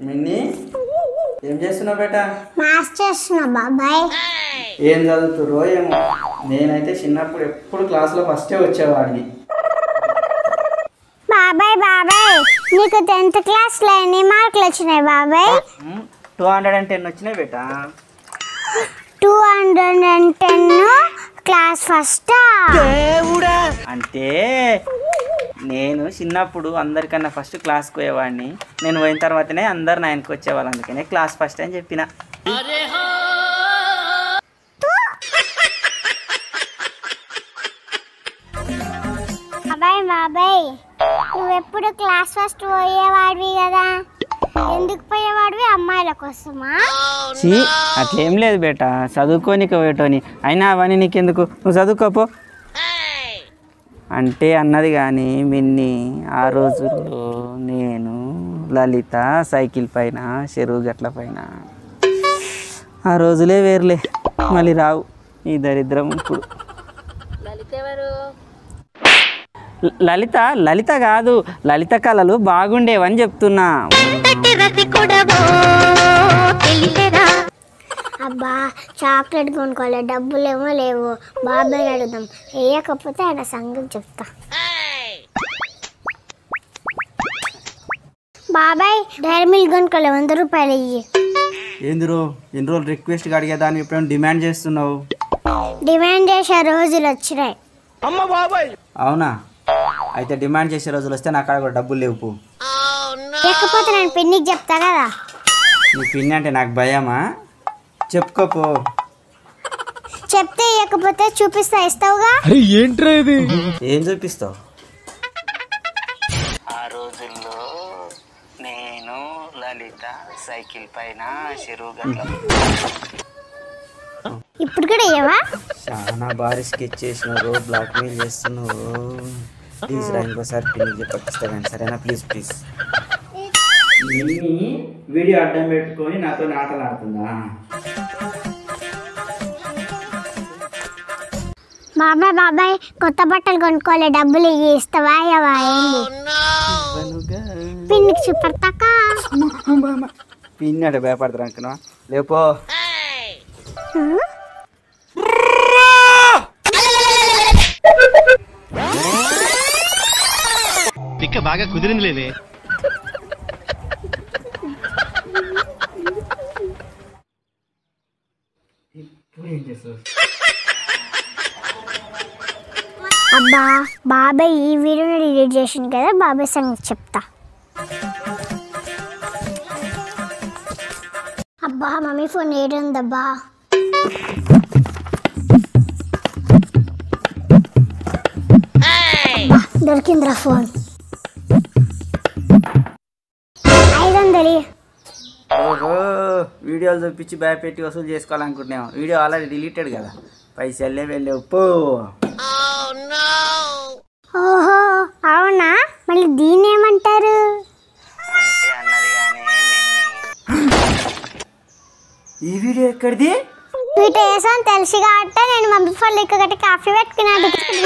మిన్ని ఏం చేస్తున్నావు బేట మ్యాథ్స్ చేస్తున్నా బాబాయ్ ఏం చదువుతురో ఏమో నేనైతే చిన్నప్పుడు ఎప్పుడు క్లాస్లో ఫస్టే వచ్చేవాడిని బాబాయ్ బాబాయ్ నీకు టెన్త్ క్లాస్లో ఎన్ని మార్కులు వచ్చినాయి బాబాయ్ టూ హండ్రెడ్ అండ్ టెన్ వచ్చినాయి బేట two hundred and ten class first అంటే నేను చిన్నప్పుడు అందరికన్నా ఫస్ట్ క్లాస్కి పోయేవాడిని నేను పోయిన తర్వాతనే అందరు నైన్కి వచ్చేవాళ్ళు అందుకనే క్లాస్ ఫస్ట్ అని చెప్పిన బాబాయ్ బాబాయ్ నువ్వెప్పుడు క్లాస్ ఫస్ట్ పోయేవాడివి కదా ఎందుకు పోయేవాడివి అమ్మాయిల కోసమా చీ అట్లేం లేదు బేట చదువుకోనికి పోయేటోని అయినా అవన్నీ నీకెందుకు నువ్వు చదువుకోపో అంటే అన్నది కానీ మిన్ని ఆ రోజుల్లో నేను లలిత సైకిల్ పైన చెరువు గట్ల పైన ఆ రోజులే వేర్లే మళ్ళీ రావు ఈ దరిద్రం ఇప్పుడు ల- లలిత లలిత కాదు లలిత కళలు బాగుండేవని చెప్తున్నా అబ్బా చాక్లెట్ కొనుక్కోవాలి డబ్బులు ఏమో లేవు బాబాయ్ అడుగుదాం వేయకపోతే ఆయన సంగతి చెప్తా బాబాయ్ డైరీ మిల్క్ కొనుక్కోలే వంద రూపాయలు ఇయ్యి ఏందిరో ఎన్ని రోజులు రిక్వెస్ట్గా అడిగేదాన్ని ఎప్పుడైనా డిమాండ్ చేస్తున్నావు డిమాండ్ చేసే రోజులు వచ్చినాయి అవునా అయితే డిమాండ్ చేసే రోజులు వస్తే నా కాడ కూడా డబ్బులు లేవు పో. లేకపోతే నేను పిన్నికి చెప్తా కదా నీ పిన్ని అంటే నాకు భయమా చెప్పుకోపో చెప్తే ఇవ్వకపోతే చూపిస్తా ఇస్తావుగా ఏం చూపిస్తావు ఆ రోజుల్లో నేను లలిత సైకిల్ పైన చెరువు గట్ల ఇప్పుడు కూడా ఇవ్వవా చాలా భారీ స్కెచ్ చేసినావు బ్లాక్ మెయిల్ చేస్తున్నావు ప్లీజ్ రా ఇంకోసారి పిన్ని చెప్పిస్తా కానీ సరేనా ప్లీజ్ ప్లీజ్ వీడియో అడ్డం పెట్టుకొని నాతో ఆటలు ఆడుతుందా బాబాయ్ బాబాయ్ కొత్త బట్టలు కొనుక్కోలే డబ్బులు ఇయ్యి ఇస్తావా ఇవ్వవా ఏంది పిన్నికి చూపెడతాక పిన్ని అంటే భయపడతారు అనుకున్నా లేపో తిక్క బాగా కుదిరింది లేవే ఇప్పుడు ఏం చేస్తావు అబ్బా బాబాయ్ ఈ వీడియోని డిలీట్ చేసింది కదా బాబాయ్ సంగతి చెప్తా అబ్బా మమ్మీ ఫోన్ ఏడుందబ్బా అబ్బా, దొరికిందిరా ఫోన్ ఐదు వందలు ఓహో వీడియోలు చూపించి భయపెట్టి వసూలు చేసుకోవాలనుకుంటున్నాం వీడియో ఆల్రెడీ డిలీటెడ్ కదా పైసలే వెళ్ళేవు పో ఓహో అవునా మళ్ళీ దీన్ని ఏమంటారు అంటే అన్నది కానీ ఈ వీడియో ఎక్కడిది వీటి వేసాం తెలిసి కాబట్టి నేను మమ్మీ ఫోన్ లెక్క గట్టి కాఫీ పెట్టుకున్నాను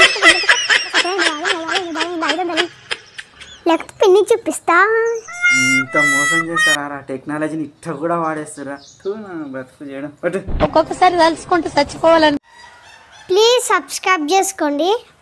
లేకపోతే పిన్ని చూపిస్తా ఇంత మోసం చేస్తారా టెక్నాలజీని ఇట్ట కూడా వాడేస్తారా తూ నా బతుకు చేయడం బట్ ఒక్కొక్కసారి తలుచుకుంటూ చచ్చిపోవాలని ప్లీజ్ సబ్స్క్రైబ్ చేసుకోండి